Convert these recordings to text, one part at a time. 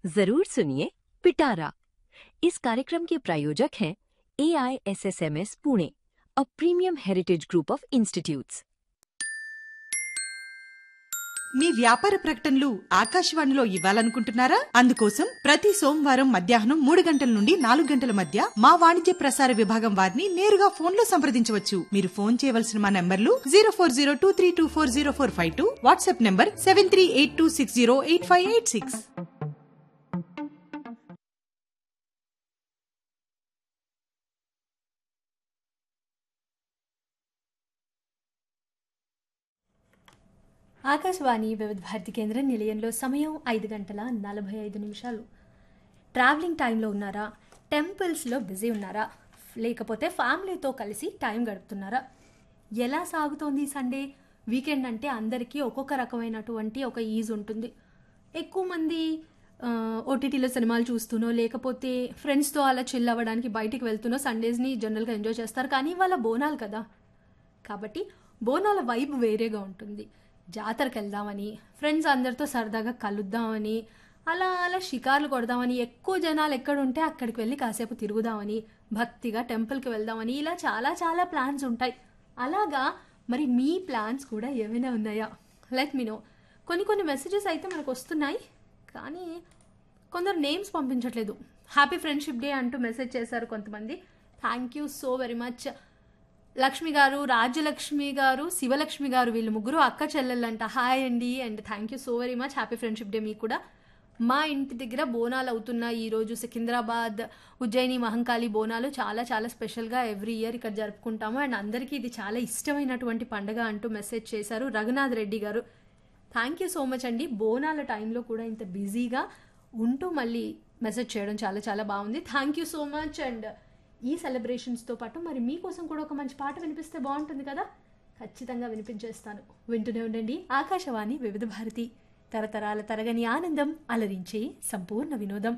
जरूर सुनिए पिटारा इस कार्यक्रम के प्रायोजक हैं A I S S M S Pune uh premium heritage group of institutes మీ వ్యాపార ప్రకటనలు ఆకాశవాణిలో ఇవ్వాలనుకుంటున్నారా అందుకోసం ప్రతి సోమవారం మధ్యాహ్నం మూడు గంటల నుండి నాలుగు గంటల మధ్య మా వాణిజ్య ప్రసార విభాగం వారిని నేరుగా ఫోన్ లో సంప్రదించవచ్చు మీరు ఫోన్ చేయవలసిన మా నంబర్లు zero four zero two three two four zero four five two WhatsApp number seven three eight two six zero eight five eight six Akashvani Vividh Bharati కేంద్రం నిలయంలో సమయం ఐదు గంటల నలభై ఐదు నిమిషాలు ట్రావెలింగ్ టైంలో ఉన్నారా టెంపుల్స్లో బిజీ ఉన్నారా లేకపోతే ఫ్యామిలీతో కలిసి టైం గడుపుతున్నారా ఎలా సాగుతోంది ఈ సండే వీకెండ్ అంటే అందరికీ ఒక్కొక్క రకమైనటువంటి ఒక ఈజ్ ఉంటుంది ఎక్కువ మంది ఓటీటీలో సినిమాలు చూస్తూనో లేకపోతే ఫ్రెండ్స్తో అలా చిల్ అవ్వడానికి బయటికి వెళ్తూనో సండేస్ని జనరల్గా ఎంజాయ్ చేస్తారు కానీ వాళ్ళ బోనాలు కదా కాబట్టి బోనాల వైబ్ వేరేగా ఉంటుంది జాతరకు వెళ్దామని ఫ్రెండ్స్ అందరితో సరదాగా కలుద్దామని అలా అలా షికార్లు కొడదామని ఎక్కువ జనాలు ఎక్కడ ఉంటే అక్కడికి వెళ్ళి కాసేపు తిరుగుదామని భక్తిగా టెంపుల్కి వెళ్దామని ఇలా చాలా చాలా ప్లాన్స్ ఉంటాయి అలాగా మరి మీ ప్లాన్స్ కూడా ఏమైనా ఉన్నాయా లెట్ మీ నో కొన్ని కొన్ని మెసేజెస్ అయితే మనకు వస్తున్నాయి కానీ కొందరు నేమ్స్ పంపించట్లేదు హ్యాపీ ఫ్రెండ్షిప్ డే అంటూ మెసేజ్ చేశారు కొంతమంది thank you so very much Lakshmi garu Rajyalakshmi garu Sivalakshmi garu వీళ్ళు ముగ్గురు అక్క చెల్లెళ్ళంట హాయ్ అండి and thank you so very much happy friendship day మీకు కూడా మా ఇంటి దగ్గర బోనాలు అవుతున్నాయి ఈరోజు సికింద్రాబాద్ ఉజ్జయిని మహంకాళి బోనాలు చాలా చాలా స్పెషల్గా ఎవ్రీ ఇయర్ ఇక్కడ జరుపుకుంటాము అండ్ అందరికీ ఇది చాలా ఇష్టమైనటువంటి పండుగ అంటూ మెసేజ్ చేశారు రఘునాథ్ రెడ్డి గారు థ్యాంక్ యూ సో మచ్ అండి బోనాల టైంలో కూడా ఇంత బిజీగా ఉంటూ మళ్ళీ మెసేజ్ చేయడం చాలా చాలా బాగుంది thank you so much and ఈ సెలబ్రేషన్స్తో పాటు మరి మీకోసం కూడా ఒక మంచి పాట వినిపిస్తే బాగుంటుంది కదా ఖచ్చితంగా వినిపించేస్తాను వింటూనే ఉండండి ఆకాశవాణి వివిధ భారతి తరతరాల తరగని ఆనందం అలరించే సంపూర్ణ వినోదం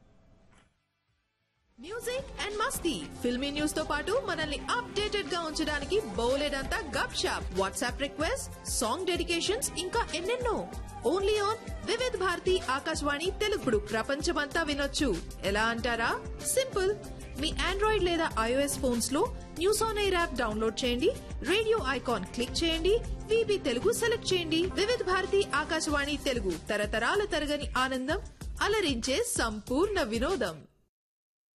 మ్యూజిక్ అండ్ మస్తీ ఫిల్మీ న్యూస్ తో పాటు మనల్ని అప్డేటెడ్ గా ఉంచడానికి బోలెడంతా Gupshup WhatsApp request song dedications ఇంకా ఎన్నెన్నో ఓన్లీ ఆన్ వివిధ్ భారతి ఆకాశవాణి తెలుగుడు ప్రపంచమంతా వినొచ్చు ఎలా అంటారా సింపుల్ మీ ఆండ్రాయిడ్ లేదా ఐఓఎస్ ఫోన్స్ లో news on air app download చేయండి రేడియో ఐకాన్ క్లిక్ చేయండి విబి తెలుగు సెలెక్ట్ చేయండి వివిధ్ భారతి ఆకాశవాణి తెలుగు తరతరాల తరగని ఆనందం అలరించే సంపూర్ణ వినోదం